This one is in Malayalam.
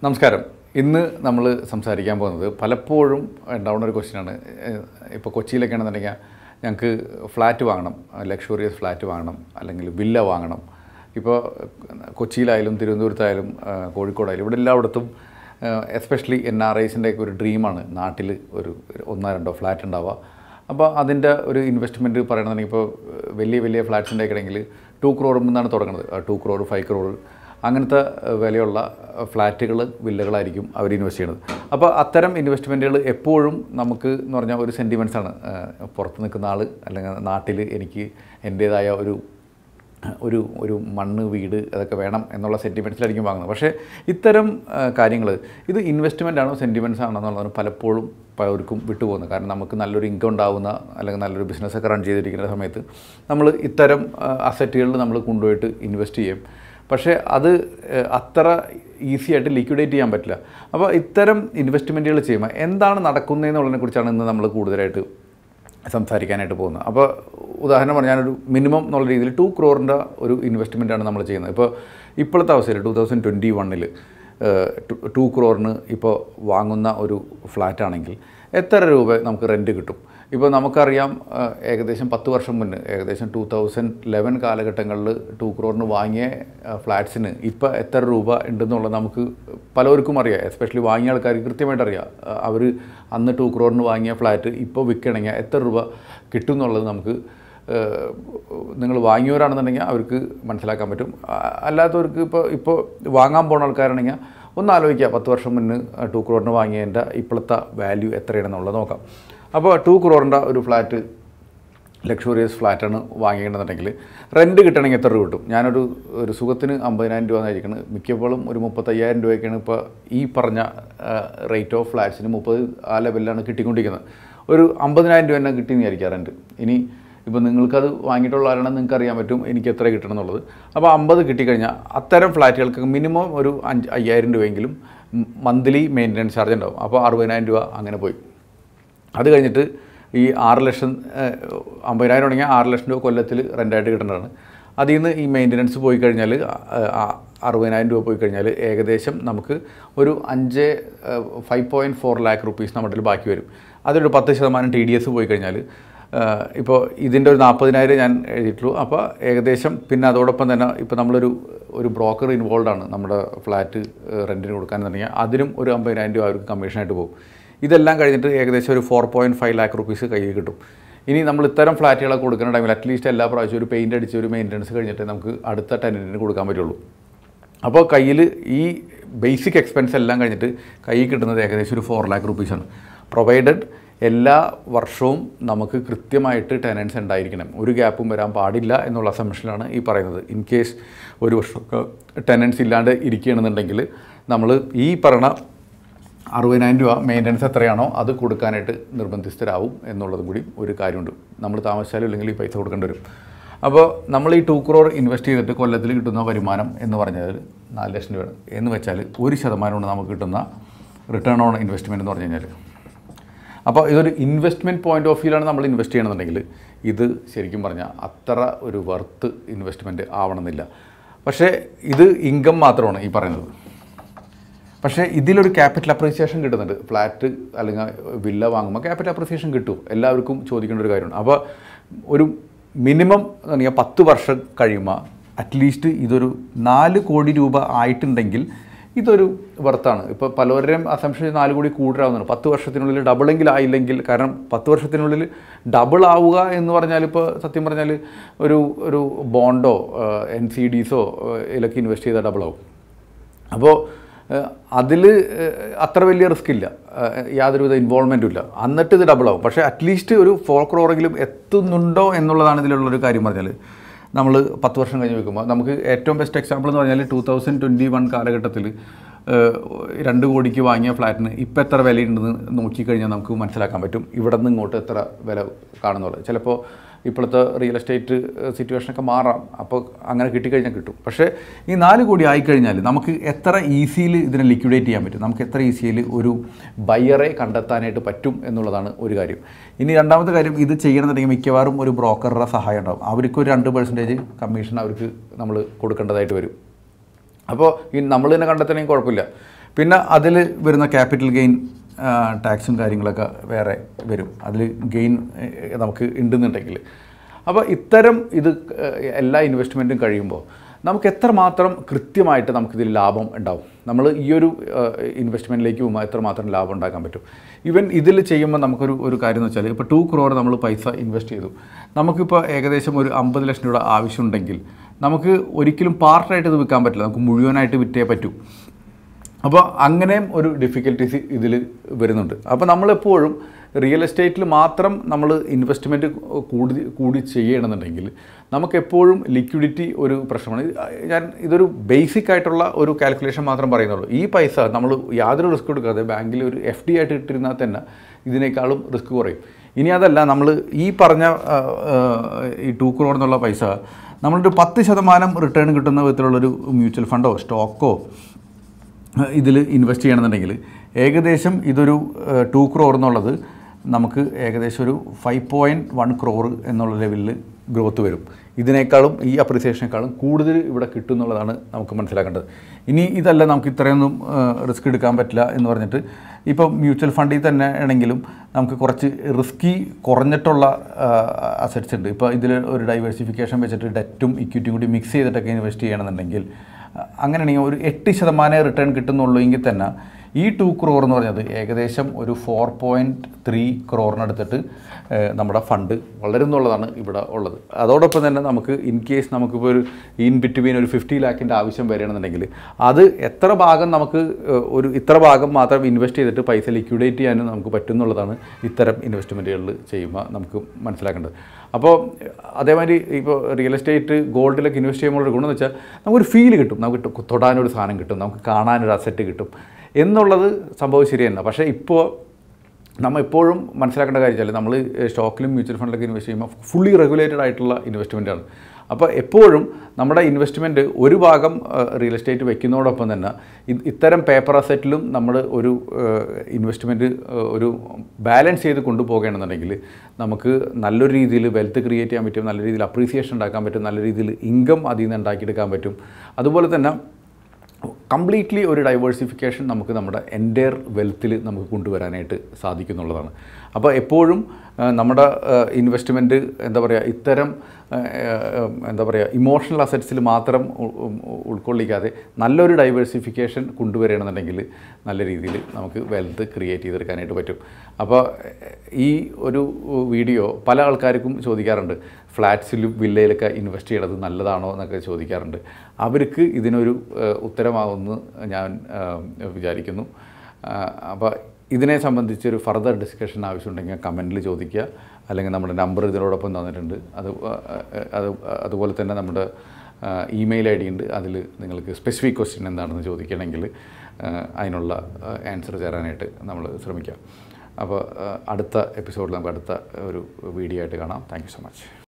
നമസ്കാരം ഇന്ന് നമ്മൾ സംസാരിക്കാൻ പോകുന്നത് പലപ്പോഴും ഉണ്ടാവുന്ന ഒരു ക്വസ്റ്റ്യനാണ് ഇപ്പോൾ കൊച്ചിയിലൊക്കെ ആണെന്നുണ്ടെങ്കിൽ ഞങ്ങൾക്ക് ഫ്ലാറ്റ് വാങ്ങണം ലക്ഷറിയസ് ഫ്ലാറ്റ് വാങ്ങണം അല്ലെങ്കിൽ വില്ല വാങ്ങണം ഇപ്പോൾ കൊച്ചിയിലായാലും തിരുവനന്തപുരത്തായാലും ആ, കോഴിക്കോടായാലും ഇവിടെ എല്ലായിടത്തും എസ്പെഷ്യലി എൻ ആർ ഐസിൻ്റെ ഒക്കെ ഒരു ഡ്രീമാണ് നാട്ടിൽ ഒരു ഒന്നോ രണ്ടോ ഫ്ലാറ്റ് ഉണ്ടാവുക അപ്പോൾ അതിൻ്റെ ഒരു ഇൻവെസ്റ്റ്മെൻറ്റ് പറയണമെന്നുണ്ടെങ്കിൽ ഇപ്പോൾ വലിയ വലിയ ഫ്ലാറ്റ്സിൻ്റെ ഒക്കെ ആണെങ്കിൽ ടു ക്രോറിൽ നിന്നാണ് തുടങ്ങുന്നത് ടു ക്രോർ ഫൈവ് ക്രോർ അങ്ങനത്തെ ഏഹ്, വിലയുള്ള ഫ്ലാറ്റുകൾ വില്ലകളായിരിക്കും അവർ ഇൻവെസ്റ്റ് ചെയ്യുന്നത് അപ്പോൾ അത്തരം ഇൻവെസ്റ്റ്മെൻറ്റുകൾ എപ്പോഴും നമുക്ക് എന്ന് പറഞ്ഞാൽ ഒരു സെൻറ്റിമെൻറ്റ്സാണ് പുറത്ത് നിൽക്കുന്ന ആൾ അല്ലെങ്കിൽ നാട്ടിൽ എനിക്ക് എൻ്റേതായ ഒരു ഒരു ഒരു മണ്ണ് വീട് അതൊക്കെ വേണം എന്നുള്ള സെൻറ്റിമെൻറ്റ്സിലായിരിക്കും വാങ്ങുന്നത് പക്ഷേ ഇത്തരം കാര്യങ്ങൾ ഇത് ഇൻവെസ്റ്റ്മെൻ്റ് ആണോ സെൻറ്റിമെൻറ്റ്സ് ആണോ എന്നുള്ളതാണ് പലപ്പോഴും പലർക്കും വിട്ടുപോകുന്നത് കാരണം നമുക്ക് നല്ലൊരു ഇൻകം ഉണ്ടാവുന്ന അല്ലെങ്കിൽ നല്ലൊരു ബിസിനസ്സൊക്കെ റൺ ചെയ്തിരിക്കുന്ന സമയത്ത് നമ്മൾ ഇത്തരം അസറ്റുകളിൽ നമ്മൾ കൊണ്ടുപോയിട്ട് ഇൻവെസ്റ്റ് ചെയ്യും പക്ഷേ അത് ഏഹ്, അത്ര ഈസി ആയിട്ട് ലിക്വിഡേറ്റ് ചെയ്യാൻ പറ്റില്ല അപ്പോൾ ഇത്തരം ഇൻവെസ്റ്റ്മെൻറ്റുകൾ ചെയ്യുമ്പോൾ എന്താണ് നടക്കുന്നതെന്നുള്ളതിനെ കുറിച്ചാണ് ഇന്ന് നമ്മൾ കൂടുതലായിട്ട് സംസാരിക്കാനായിട്ട് പോകുന്നത് അപ്പോൾ ഉദാഹരണം പറഞ്ഞാൽ ഞാനൊരു മിനിമം എന്നുള്ള രീതിയിൽ ടു ക്രോറിൻ്റെ ഒരു ഇൻവെസ്റ്റ്മെൻറ്റാണ് നമ്മൾ ചെയ്യുന്നത് ഇപ്പോൾ ഇപ്പോഴത്തെ അവസ്ഥയിൽ ടു തൗസൻഡ് ട്വൻറ്റി വണ്ണിൽ ടു ക്രോറിന് ഇപ്പോൾ വാങ്ങുന്ന ഒരു ഫ്ലാറ്റ് ആണെങ്കിൽ എത്ര രൂപ നമുക്ക് റെൻറ്റ് കിട്ടും ഇപ്പോൾ നമുക്കറിയാം ആ, ഏകദേശം പത്ത് വർഷം മുന്നേ ഏകദേശം ടു തൗസൻഡ് ലെവൻ കാലഘട്ടങ്ങളിൽ ടു ക്രോറിന് വാങ്ങിയ ഫ്ലാറ്റ്സിന് ഇപ്പോൾ എത്ര രൂപ ഉണ്ടെന്നുള്ളത് നമുക്ക് പലർക്കും അറിയാം എസ്പെഷ്യലി വാങ്ങിയ ആൾക്കാർക്ക് കൃത്യമായിട്ട് അറിയാം അവർ അന്ന് ടു ക്രോറിന് വാങ്ങിയ ഫ്ലാറ്റ് ഇപ്പോൾ വിൽക്കണമെങ്കിൽ എത്ര രൂപ കിട്ടും എന്നുള്ളത് നമുക്ക് ഏഹ്, നിങ്ങൾ വാങ്ങിയവരാണെന്നുണ്ടെങ്കിൽ അവർക്ക് മനസ്സിലാക്കാൻ പറ്റും ആ- അല്ലാത്തവർക്ക് ഇപ്പോൾ ഇപ്പോൾ വാങ്ങാൻ പോകുന്ന ആൾക്കാരാണെങ്കിൽ ഒന്ന് ആലോചിക്കുക പത്ത് വർഷം മുന്നേ ടു ക്രോറിന് വാങ്ങിയതിൻ്റെ ഇപ്പോഴത്തെ വാല്യൂ എത്രയാണെന്നുള്ളത് നോക്കാം അപ്പോൾ ടു ക്രോറിൻ്റെ ഒരു ഫ്ലാറ്റ് ലക്ഷറിയസ് ഫ്ലാറ്റാണ് വാങ്ങിയിട്ടുണ്ടെന്നുണ്ടെങ്കിൽ റെൻറ്റ് കിട്ടണമെങ്കിൽ എത്ര രൂപ കിട്ടും ഞാനൊരു ഒരു സുഖത്തിന് അമ്പതിനായിരം രൂപ എന്നായിരിക്കുന്നത് മിക്കപ്പോഴും ഒരു മുപ്പത്തയ്യായിരം രൂപയൊക്കെയാണ് ഇപ്പോൾ ഈ പറഞ്ഞ റേറ്റ് ഓഫ് ഫ്ലാറ്റ്സിന് മുപ്പത് ആ ലെവലിലാണ് കിട്ടിക്കൊണ്ടിരിക്കുന്നത് ഒരു അമ്പതിനായിരം രൂപ തന്നെ കിട്ടിയെന്ന് വിചാരിക്കുക റെൻറ്റ് ഇനി ഇപ്പോൾ നിങ്ങൾക്കത് വാങ്ങിയിട്ടുള്ള ആരാണെന്ന് നിങ്ങൾക്ക് അറിയാൻ പറ്റും എനിക്ക് എത്ര കിട്ടണം എന്നുള്ളത് അപ്പോൾ അമ്പത് കിട്ടിക്കഴിഞ്ഞാൽ അത്തരം ഫ്ലാറ്റുകൾക്ക് മിനിമം ഒരു അഞ്ച് അയ്യായിരം രൂപയെങ്കിലും മന്ത്ലി മെയിൻ്റനൻസ് ചാർജ് ഉണ്ടാവും അപ്പോൾ അറുപതിനായിരം രൂപ അങ്ങനെ പോയി അത് കഴിഞ്ഞിട്ട് ഈ ആറ് ലക്ഷം ഏഹ്, അമ്പതിനായിരം ഉണ്ടെങ്കിൽ ആറ് ലക്ഷം രൂപ കൊല്ലത്തിൽ റെൻ്റായിട്ട് കിട്ടേണ്ടതാണ് അതിൽ നിന്ന് ഈ മെയിൻ്റനൻസ് പോയി കഴിഞ്ഞാൽ ആ- ആ- അറുപതിനായിരം രൂപ പോയി കഴിഞ്ഞാൽ ഏകദേശം നമുക്ക് ഒരു അഞ്ച് five point four lakh rupees നമ്മുടെ കയ്യിൽ ബാക്കി വരും അതിലൊരു പത്ത് ശതമാനം ടി ഡി എസ് പോയി കഴിഞ്ഞാൽ ഇപ്പോൾ ഇതിൻ്റെ ഒരു നാൽപ്പതിനായിരം ഞാൻ എഴുതിയിട്ടുള്ളൂ അപ്പോൾ ഏകദേശം പിന്നെ അതോടൊപ്പം തന്നെ ഇപ്പോൾ നമ്മളൊരു ഒരു ബ്രോക്കർ ഇൻവോൾവ് ആണ് നമ്മുടെ ഫ്ലാറ്റ് റെൻറ്റിന് കൊടുക്കാനെന്നുണ്ടെങ്കിൽ അതിനും ഒരു അമ്പതിനായിരം രൂപ അവർക്ക് കമ്മീഷനായിട്ട് പോകും ഇതെല്ലാം കഴിഞ്ഞിട്ട് ഏകദേശം ഒരു four point five lakh rupees കയ്യിൽ കിട്ടും ഇനി നമ്മൾ ഇത്തരം ഫ്ലാറ്റുകളൊക്കെ കൊടുക്കുന്ന ടൈമിൽ അറ്റ്ലീസ്റ്റ് എല്ലാ പ്രാവശ്യവും ഒരു പെയിൻ്റ് അടിച്ച് ഒരു മെയിൻ്റനൻസ് കഴിഞ്ഞിട്ട് നമുക്ക് അടുത്ത ടെനൻറ്റിന് കൊടുക്കാൻ പറ്റുള്ളൂ അപ്പോൾ കയ്യിൽ ഈ ബേസിക് എക്സ്പെൻസ് എല്ലാം കഴിഞ്ഞിട്ട് കയ്യിൽ കിട്ടുന്നത് ഏകദേശം ഒരു ഫോർ ലാക്ക് റുപ്പീസാണ് പ്രൊവൈഡഡ് എല്ലാ വർഷവും നമുക്ക് കൃത്യമായിട്ട് ടെനൻസ് ഉണ്ടായിരിക്കണം ഒരു ഗ്യാപ്പും വരാൻ പാടില്ല എന്നുള്ള അസംഷനിലാണ് ഈ പറയുന്നത് ഇൻ കേസ് ഒരു വർഷമൊക്കെ ടെനൻസ് ഇല്ലാണ്ട് ഇരിക്കുകയാണെന്നുണ്ടെങ്കിൽ നമ്മൾ ഈ പറഞ്ഞ അറുപതിനായിരം രൂപ മെയിൻ്റനൻസ് എത്രയാണോ അത് കൊടുക്കാനായിട്ട് നിർബന്ധിതരാവും എന്നുള്ളതും കൂടി ഒരു കാര്യമുണ്ട് നമ്മൾ താമസിച്ചാലും ഇല്ലെങ്കിൽ ഈ പൈസ കൊടുക്കേണ്ടി വരും അപ്പോൾ നമ്മൾ ഈ ടു ക്രോർ ഇൻവെസ്റ്റ് ചെയ്തിട്ട് കൊല്ലത്തിൽ കിട്ടുന്ന വരുമാനം എന്ന് പറഞ്ഞാൽ നാല് ലക്ഷം രൂപയാണ് എന്ന് വെച്ചാൽ ഒരു ശതമാനമാണ് നമുക്ക് കിട്ടുന്ന റിട്ടേൺ ഓൺ ഇൻവെസ്റ്റ്മെൻറ്റ് എന്ന് പറഞ്ഞു കഴിഞ്ഞാൽ അപ്പോൾ ഇതൊരു ഇൻവെസ്റ്റ്മെൻറ്റ് പോയിന്റ് ഓഫ് വ്യൂലാണ് നമ്മൾ ഇൻവെസ്റ്റ് ചെയ്യണമെന്നുണ്ടെങ്കിൽ ഇത് ശരിക്കും പറഞ്ഞാൽ അത്ര ഒരു വർത്ത് ഇൻവെസ്റ്റ്മെൻറ്റ് ആവണമെന്നില്ല പക്ഷേ ഇത് ഇൻകം മാത്രമാണ് ഈ പറയുന്നത് പക്ഷേ ഇതിലൊരു ക്യാപിറ്റൽ അപ്രീസിയേഷൻ കിട്ടുന്നുണ്ട് ഫ്ലാറ്റ് അല്ലെങ്കിൽ വില്ല വാങ്ങുമ്പോൾ ക്യാപിറ്റൽ അപ്രീസിയേഷൻ കിട്ടും എല്ലാവർക്കും ചോദിക്കേണ്ട ഒരു കാര്യമാണ് അപ്പോൾ ഒരു മിനിമം പറഞ്ഞാൽ പത്ത് വർഷം കഴിയുമ്പോൾ അറ്റ്ലീസ്റ്റ് ഇതൊരു നാല് കോടി രൂപ ആയിട്ടുണ്ടെങ്കിൽ ഇതൊരു വർത്താണ് ഇപ്പോൾ പലവരുടെയും അസംഷൻ നാല് കോടി കൂടുതലാവുന്നുണ്ട് പത്ത് വർഷത്തിനുള്ളിൽ ഡബിളെങ്കിലും ആയില്ലെങ്കിൽ കാരണം പത്ത് വർഷത്തിനുള്ളിൽ ഡബിൾ ആവുക എന്ന് പറഞ്ഞാൽ ഇപ്പോൾ സത്യം പറഞ്ഞാൽ ഒരു ഒരു ബോണ്ടോ എൻ സി ഡീസോ ഇതിലൊക്കെ ഇൻവെസ്റ്റ് ചെയ്താൽ ഡബിൾ ആവും അപ്പോൾ അതിൽ അത്ര വലിയ റിസ്ക് ഇല്ല ഏഹ്, യാതൊരുവിധ ഇൻവോൾവ്മെൻറ്റും ഇല്ല എന്നിട്ട് ഇത് ഡബിൾ ആവും പക്ഷേ അറ്റ്ലീസ്റ്റ് ഒരു ഫോർ ക്രോറെങ്കിലും എത്തുന്നുണ്ടോ എന്നുള്ളതാണ് ഇതിലുള്ളൊരു കാര്യം പറഞ്ഞാൽ നമ്മൾ പത്ത് വർഷം കഴിഞ്ഞ് വെക്കുമ്പോൾ നമുക്ക് ഏറ്റവും ബെസ്റ്റ് എക്സാമ്പിൾ എന്ന് പറഞ്ഞാൽ ടൂ തൗസൻഡ് ട്വൻറ്റി വൺ കാലഘട്ടത്തിൽ ഏഹ്, രണ്ട് കോടിക്ക് വാങ്ങിയ ഫ്ലാറ്റിന് ഇപ്പം എത്ര വിലയുണ്ടെന്ന് നോക്കിക്കഴിഞ്ഞാൽ നമുക്ക് മനസ്സിലാക്കാൻ പറ്റും ഇവിടെ നിന്ന് ഇങ്ങോട്ട് എത്ര വില കാണുന്നുള്ളത് ചിലപ്പോൾ ഇപ്പോഴത്തെ റിയൽ എസ്റ്റേറ്റ് സിറ്റുവേഷനൊക്കെ മാറാം അപ്പോൾ അങ്ങനെ കിട്ടിക്കഴിഞ്ഞാൽ കിട്ടും പക്ഷേ ഈ നാല് കോടി ആയിക്കഴിഞ്ഞാൽ നമുക്ക് എത്ര ഈസിയിൽ ഇതിനെ ലിക്വിഡേറ്റ് ചെയ്യാൻ പറ്റും നമുക്ക് എത്ര ഈസിയിൽ ഒരു ബയ്യറെ കണ്ടെത്താനായിട്ട് പറ്റും എന്നുള്ളതാണ് ഒരു കാര്യം ഇനി രണ്ടാമത്തെ കാര്യം ഇത് ചെയ്യണമെന്നുണ്ടെങ്കിൽ മിക്കവാറും ഒരു ബ്രോക്കറുടെ സഹായം ഉണ്ടാവും അവർക്ക് ഒരു രണ്ട് പെർസെൻറ്റേജ് കമ്മീഷൻ അവർക്ക് നമ്മൾ കൊടുക്കേണ്ടതായിട്ട് വരും അപ്പോൾ ഈ നമ്മൾ തന്നെ കണ്ടെത്തണമെങ്കിൽ കുഴപ്പമില്ല പിന്നെ അതിൽ വരുന്ന ക്യാപിറ്റൽ ഗെയിൻ ടാക്സും കാര്യങ്ങളൊക്കെ വേറെ വരും അതിൽ ഗെയിൻ നമുക്ക് ഉണ്ടെന്നുണ്ടെങ്കിൽ അപ്പോൾ ഇത്തരം ഇത് ഏഹ്, എല്ലാ ഇൻവെസ്റ്റ്മെൻറ്റും കഴിയുമ്പോൾ നമുക്ക് എത്രമാത്രം കൃത്യമായിട്ട് നമുക്കിതിൽ ലാഭം ഉണ്ടാവും നമ്മൾ ഈ ഒരു ഇൻവെസ്റ്റ്മെൻറ്റിലേക്ക് പോകുമ്പോൾ എത്രമാത്രം ലാഭം ഉണ്ടാക്കാൻ പറ്റും ഈവൻ ഇതിൽ ചെയ്യുമ്പോൾ നമുക്കൊരു ഒരു കാര്യം എന്ന് വെച്ചാൽ ഇപ്പോൾ ടു ക്രോർ നമ്മൾ പൈസ ഇൻവെസ്റ്റ് ചെയ്തു നമുക്കിപ്പോൾ ഏകദേശം ഒരു അമ്പത് ലക്ഷം രൂപ ആവശ്യമുണ്ടെങ്കിൽ നമുക്ക് ഒരിക്കലും പാർട്ടായിട്ട് ഇത് വിൽക്കാൻ പറ്റില്ല നമുക്ക് മുഴുവനായിട്ട് വിറ്റേ പറ്റൂ അപ്പോൾ അങ്ങനെയും ഒരു ഡിഫിക്കൽട്ടീസ് ഇതിൽ വരുന്നുണ്ട് അപ്പോൾ നമ്മളെപ്പോഴും റിയൽ എസ്റ്റേറ്റിൽ മാത്രം നമ്മൾ ഇൻവെസ്റ്റ്മെൻറ്റ് കൂടി കൂടി ചെയ്യണമെന്നുണ്ടെങ്കിൽ നമുക്കെപ്പോഴും ലിക്വിഡിറ്റി ഒരു പ്രശ്നമാണ് ഇത് ഞാൻ ഇതൊരു ബേസിക് ആയിട്ടുള്ള ഒരു കാൽക്കുലേഷൻ മാത്രം പറയുന്നുള്ളൂ ഈ പൈസ നമ്മൾ യാതൊരു റിസ്ക് എടുക്കാതെ ബാങ്കിൽ ഒരു എഫ് ഡി ആയിട്ട് ഇട്ടിരുന്നാൽ തന്നെ ഇതിനേക്കാളും റിസ്ക് കുറയും ഇനി അതല്ല നമ്മൾ ഈ പറഞ്ഞ ആ, ആ, ഈ ടു ക്രോർ എന്നുള്ള പൈസ നമ്മളൊരു പത്ത് ശതമാനം റിട്ടേൺ കിട്ടുന്ന വിധത്തിലുള്ളൊരു മ്യൂച്വൽ ഫണ്ടോ സ്റ്റോക്കോ ഇതിൽ ഇൻവെസ്റ്റ് ചെയ്യണമെന്നുണ്ടെങ്കിൽ ഏകദേശം ഇതൊരു ടു ക്രോർ എന്നുള്ളത് നമുക്ക് ഏകദേശം ഒരു ഫൈവ് പോയിൻറ്റ് വൺ ക്രോർ എന്നുള്ള ലെവലിൽ ഗ്രോത്ത് വരും ഇതിനേക്കാളും ഈ അപ്രിസിയേഷനേക്കാളും കൂടുതൽ ഇവിടെ കിട്ടും എന്നുള്ളതാണ് നമുക്ക് മനസ്സിലാക്കേണ്ടത് ഇനി ഇതല്ല നമുക്ക് ഇത്രയൊന്നും റിസ്ക് എടുക്കാൻ പറ്റില്ല എന്ന് പറഞ്ഞിട്ട് ഇപ്പോൾ മ്യൂച്വൽ ഫണ്ടിൽ തന്നെ ആണെങ്കിലും നമുക്ക് കുറച്ച് റിസ്കി കുറഞ്ഞിട്ടുള്ള അസറ്റ്സ് ഉണ്ട് ഇപ്പോൾ ഇതിൽ ഒരു ഡൈവേഴ്സിഫിക്കേഷൻ വെച്ചിട്ട് ഡെറ്റും ഇക്വിറ്റിയും കൂടി മിക്സ് ചെയ്തിട്ടൊക്കെ ഇൻവെസ്റ്റ് ചെയ്യണമെന്നുണ്ടെങ്കിൽ അങ്ങനെയാണെങ്കിൽ ഒരു എട്ട് ശതമാനമേ റിട്ടേൺ കിട്ടുന്നുള്ളൂ എങ്കിൽ തന്നെ ഈ ടു ക്രോർ എന്ന് പറഞ്ഞത് ഏകദേശം ഒരു ഫോർ പോയിൻറ്റ് ത്രീ ക്രോറിനടുത്തിട്ട് ഏഹ്, നമ്മുടെ ഫണ്ട് വളരുന്നുള്ളതാണ് ഇവിടെ ഉള്ളത് അതോടൊപ്പം തന്നെ നമുക്ക് ഇൻ കേസ് നമുക്കിപ്പോൾ ഒരു ഇൻ ബിറ്റ്വീൻ ഒരു ഫിഫ്റ്റി ലാക്കിൻ്റെ ആവശ്യം വരികയാണെന്നുണ്ടെങ്കിൽ അത് എത്ര ഭാഗം നമുക്ക് ഏഹ്, ഒരു ഇത്ര ഭാഗം മാത്രം ഇൻവെസ്റ്റ് ചെയ്തിട്ട് പൈസ ലിക്വിഡേറ്റ് ചെയ്യാനും നമുക്ക് പറ്റുന്നുള്ളതാണ് ഇത്തരം ഇൻവെസ്റ്റ്മെൻറ്റുകളിൽ ചെയ്യുമ്പോൾ നമുക്ക് മനസ്സിലാക്കേണ്ടത് അപ്പോൾ അതേമാതിരി ഇപ്പോൾ റിയൽ എസ്റ്റേറ്റ് ഗോൾഡിലൊക്കെ ഇൻവെസ്റ്റ് ചെയ്യുമ്പോൾ ഒരു ഗുണമെന്ന് വെച്ചാൽ നമുക്കൊരു ഫീൽ കിട്ടും നമുക്ക് തൊ- തൊടാനൊരു സാധനം കിട്ടും നമുക്ക് കാണാനൊരു അസറ്റ് കിട്ടും എന്നുള്ളത് സംഭവം ശരിയല്ല പക്ഷേ ഇപ്പോൾ നമ്മൾ എപ്പോഴും മനസ്സിലാക്കേണ്ട കാര്യം വെച്ചാൽ നമ്മൾ സ്റ്റോക്കിലും മ്യൂച്വൽ ഫണ്ടിലൊക്കെ ഇൻവെസ്റ്റ് ചെയ്യുമ്പോൾ ഫുള്ളി റെഗുലേറ്റഡ് ആയിട്ടുള്ള ഇൻവെസ്റ്റ്മെൻറ്റാണ് അപ്പോൾ എപ്പോഴും നമ്മുടെ ഇൻവെസ്റ്റ്മെൻറ്റ് ഒരു ഭാഗം റിയൽ എസ്റ്റേറ്റ് വെക്കുന്നതോടൊപ്പം തന്നെ ഇ- ഇത്തരം പേപ്പർ അസറ്റിലും നമ്മൾ ഒരു ഇൻവെസ്റ്റ്മെൻറ്റ് ഒരു ബാലൻസ് ചെയ്ത് കൊണ്ടുപോകുകയാണെന്നുണ്ടെങ്കിൽ നമുക്ക് നല്ലൊരു രീതിയിൽ വെൽത്ത് ക്രിയേറ്റ് ചെയ്യാൻ പറ്റും നല്ല രീതിയിൽ അപ്രീസിയേഷൻ ഉണ്ടാക്കാൻ പറ്റും നല്ല രീതിയിൽ ഇൻകം അതിൽ നിന്ന് ഉണ്ടാക്കിയെടുക്കാൻ പറ്റും അതുപോലെ തന്നെ കംപ്ലീറ്റ്ലി ഒരു ഡൈവേഴ്സിഫിക്കേഷൻ നമുക്ക് നമ്മുടെ എൻറ്റയർ വെൽത്തിൽ നമുക്ക് കൊണ്ടുവരാനായിട്ട് സാധിക്കുന്നുള്ളതാണ് അപ്പോൾ എപ്പോഴും ആ, നമ്മുടെ ഇൻവെസ്റ്റ്മെൻറ്റ് എന്താ പറയുക ഇത്തരം ആ, ആ, എന്താ പറയുക ഇമോഷണൽ അസറ്റ്സിൽ മാത്രം ഉ- ഉ- ഉൾക്കൊള്ളിക്കാതെ നല്ലൊരു ഡൈവേഴ്സിഫിക്കേഷൻ കൊണ്ടുവരികയാണെന്നുണ്ടെങ്കിൽ നല്ല രീതിയിൽ നമുക്ക് വെൽത്ത് ക്രിയേറ്റ് ചെയ്തെടുക്കാനായിട്ട് പറ്റും അപ്പോൾ ഈ ഒരു വീഡിയോ പല ആൾക്കാർക്കും ചോദിക്കാറുണ്ട് ഫ്ലാറ്റ്സിലും വില്ലയിലൊക്കെ ഇൻവെസ്റ്റ് ചെയ്യണത് നല്ലതാണോ എന്നൊക്കെ ചോദിക്കാറുണ്ട് അവർക്ക് ഇതിനൊരു ഏഹ്, ഉത്തരമാവുമെന്ന് ഞാൻ ഏഹ്, വിചാരിക്കുന്നു അപ്പോൾ ഇതിനെ സംബന്ധിച്ചൊരു ഫർദർ ഡിസ്കഷൻ ആവശ്യമുണ്ടെങ്കിൽ കമൻറ്റിൽ ചോദിക്കുക അല്ലെങ്കിൽ നമ്മുടെ നമ്പർ ഇതിനോടൊപ്പം തന്നിട്ടുണ്ട് അത് ഏഹ്, അത് അതുപോലെ തന്നെ നമ്മുടെ ഇമെയിൽ ഐ ഡി ഉണ്ട് അതിൽ നിങ്ങൾക്ക് സ്പെസിഫിക് ക്വസ്റ്റ്യൻ എന്താണെന്ന് ചോദിക്കണമെങ്കിൽ ഏഹ്, അതിനുള്ള ആൻസർ തരാനായിട്ട് നമ്മൾ ശ്രമിക്കാം അപ്പോൾ ഏഹ്, അടുത്ത എപ്പിസോഡിൽ നമുക്ക് അടുത്ത ഒരു വീഡിയോ ആയിട്ട് കാണാം താങ്ക് യു സോ മച്ച്